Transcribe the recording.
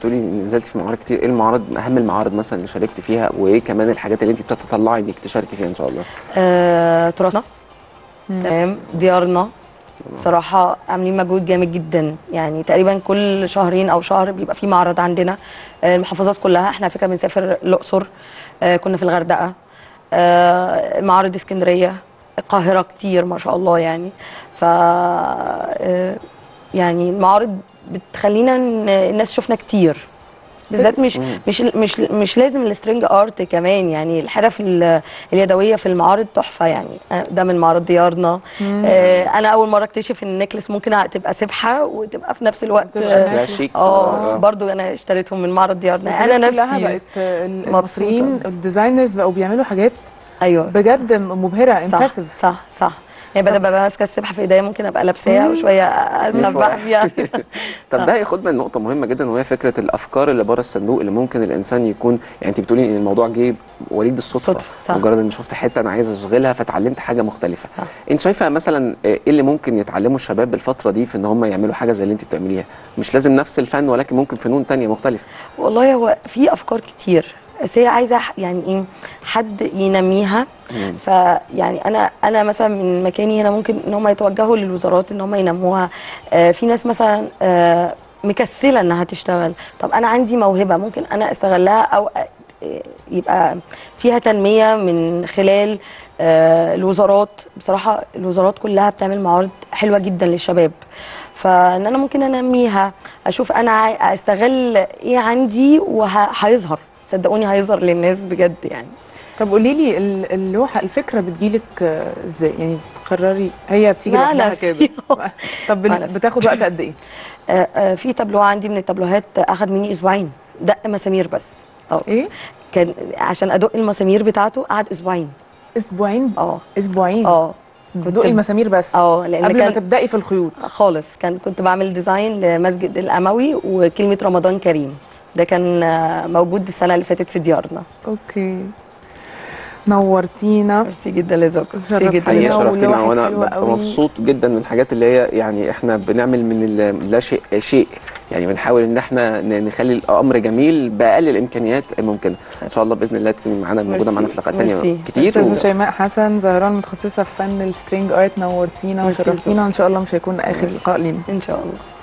بتقولي إن نزلت في معارض كتير ايه المعارض اهم المعارض مثلا اللي شاركت فيها وايه كمان الحاجات اللي انت بتتطلعي انك تشاركي فيها ان شاء الله آه، تراثنا تمام ديارنا صراحة عاملين مجهود جامد جدا يعني تقريبا كل شهرين أو شهر بيبقى في معرض عندنا آه، المحافظات كلها احنا على فكرة بنسافر الأقصر آه، كنا في الغردقة آه، معارض اسكندرية القاهرة كتير ما شاء الله يعني ف آه، يعني المعارض بتخلينا إن الناس شفنا كتير بالذات مش مش مش مش لازم السترينج ارت كمان يعني الحرف ال- اليدويه في المعارض تحفه يعني آه، ده من معرض ديارنا آه انا اول مره اكتشف ان النكلس ممكن تبقى سبحه وتبقى في نفس الوقت تبقى اه شكلها شيك آه، برضو انا اشتريتهم من معرض ديارنا انا الحاجات كلها نفسي بقت آه، المصريين الديزاينرز بقوا بيعملوا حاجات ايوه بجد مبهره صح امبرسيف صح صح يعني بدل ما ابقى ماسكه السبحه في ايديا ممكن ابقى لابساها وشويه اسبح بيها طب ده هياخدنا لنقطة مهمة جدا وهي فكرة الأفكار اللي بره الصندوق اللي ممكن الإنسان يكون يعني أنت بتقولي إن الموضوع جه وليد الصدفة صدفة، صح. مجرد إن شفت حتة أنا عايز أشغلها فتعلمت حاجة مختلفة صح. أنت شايفة مثلا إيه اللي ممكن يتعلموا الشباب الفترة دي في إن هم يعملوا حاجة زي اللي أنت بتعمليها مش لازم نفس الفن ولكن ممكن فنون تانية مختلفة والله هو في افكار كتير بس هي عايزه ح- يعني ايه حد ينميها فيعني انا انا مثلا من مكاني هنا ممكن ان هم يتوجهوا للوزارات ان هم ينموها آه في ناس مثلا آه مكسله انها تشتغل طب انا عندي موهبه ممكن انا استغلها او آه، يبقى فيها تنميه من خلال آه الوزارات بصراحه الوزارات كلها بتعمل معارض حلوه جدا للشباب فان انا ممكن انميها اشوف انا عاي- استغل ايه عندي وهيظهر صدقوني هيظهر للناس بجد يعني طب قولي لي ال- اللوحه الفكره بتجيلك آه، ازاي يعني تقرري هي بتيجي مع لوحدها نفسي. كده طب مع بن- نفسي. بتاخد وقت قد ايه آه، آه، في تابلوه عندي من التابلوهات اخد مني اسبوعين دق مسامير بس اه ايه كان عشان ادق المسامير بتاعته قعد اسبوعين اسبوعين اه اسبوعين اه بتدوقي المسامير بس اه لان قبل ما كان تبداي في الخيوط خالص كان كنت بعمل ديزاين لمسجد الاموي وكلمه رمضان كريم ده كان آه، موجود السنه اللي فاتت في ديارنا اوكي نورتينا ميرسي جدا لذوقكم ميرسي شرف جدا حقيقة حقيقة شرفتينا ولوحة وانا حلوة ببقى قوي. مبسوط جدا من الحاجات اللي هي يعني احنا بنعمل من ال- لا شيء شيء يعني بنحاول ان احنا ن- نخلي الامر جميل باقل الامكانيات الممكنه ان شاء الله باذن الله تكوني معانا موجوده ميرسي. معانا في لقاءات ثانيه ميرسي. كتير استاذه و- شيماء حسن زهران متخصصه في فن السترينج ارت نورتينا ميرسي وشرفتينا وان شاء الله مش هيكون اخر ميرسي. لقاء لينا ان شاء الله